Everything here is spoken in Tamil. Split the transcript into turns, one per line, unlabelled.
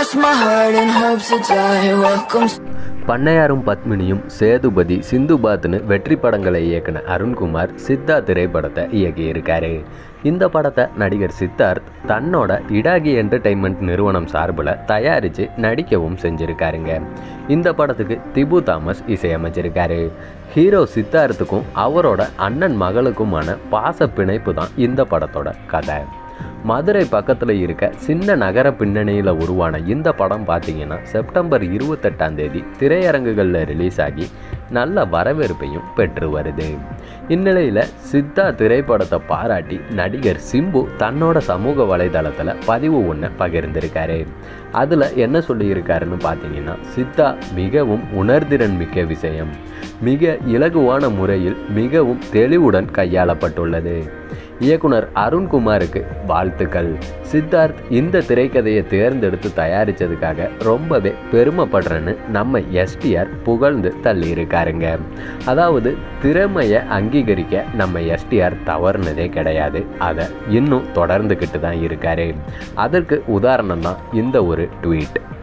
cross my heart and hope to die. Welcome.
பண்ணையாரும் பத்மினியும் Sethupathi சிந்துபாத்னு வெற்றி படங்களை இயக்குன அருண்குமார் சித்தா திரைப்படத்தை இயக்கியிருக்காரு இந்த படத்தை நடிகர் சித்தார்த் தன்னோட இடாகி என்டர்டெயின்மெண்ட் நிறுவனம் சார்பில் தயாரித்து நடிக்கவும் செஞ்சுருக்காருங்க இந்த படத்துக்கு திபு தாமஸ் இசையமைச்சிருக்காரு ஹீரோ சித்தார்த்துக்கும் அவரோட அண்ணன் மகளுக்குமான பாச பிணைப்பு தான் இந்த படத்தோட கதை மதுரை பக்கத்தில் இருக்க சின்ன நகர பின்னணியில் உருவான இந்த படம் பார்த்தீங்கன்னா செப்டம்பர் இருபத்தெட்டாம் தேதி திரையரங்குகளில் ரிலீஸ் ஆகி நல்ல வரவேற்பையும் பெற்று வருது இந்நிலையில் சித்தா திரைப்படத்தை பாராட்டி நடிகர் சிம்பு தன்னோட சமூக வலைதளத்தில் பதிவு ஒன்று பகிர்ந்திருக்காரு அதில் என்ன சொல்லியிருக்காருன்னு பார்த்தீங்கன்னா சித்தா மிகவும் உணர்திறன் மிக்க விஷயம் மிக இலகுவான முறையில் மிகவும் தெளிவுடன் கையாளப்பட்டுள்ளது இயக்குனர் அருண்குமாருக்கு வாழ்த்துக்கள் சித்தார்த் இந்த திரைக்கதையை தேர்ந்தெடுத்து தயாரித்ததுக்காக ரொம்பவே பெருமைப்படுறேன்னு நம்ம எஸ்டிஆர் புகழ்ந்து தள்ளியிருக்காருங்க அதாவது திறமையை அங்கீகரிக்க நம்ம எஸ்டிஆர் தவறுனதே கிடையாது அதை இன்னும் தொடர்ந்துக்கிட்டு தான் இருக்காரு அதற்கு உதாரணம் தான் இந்த ஒரு ட்வீட்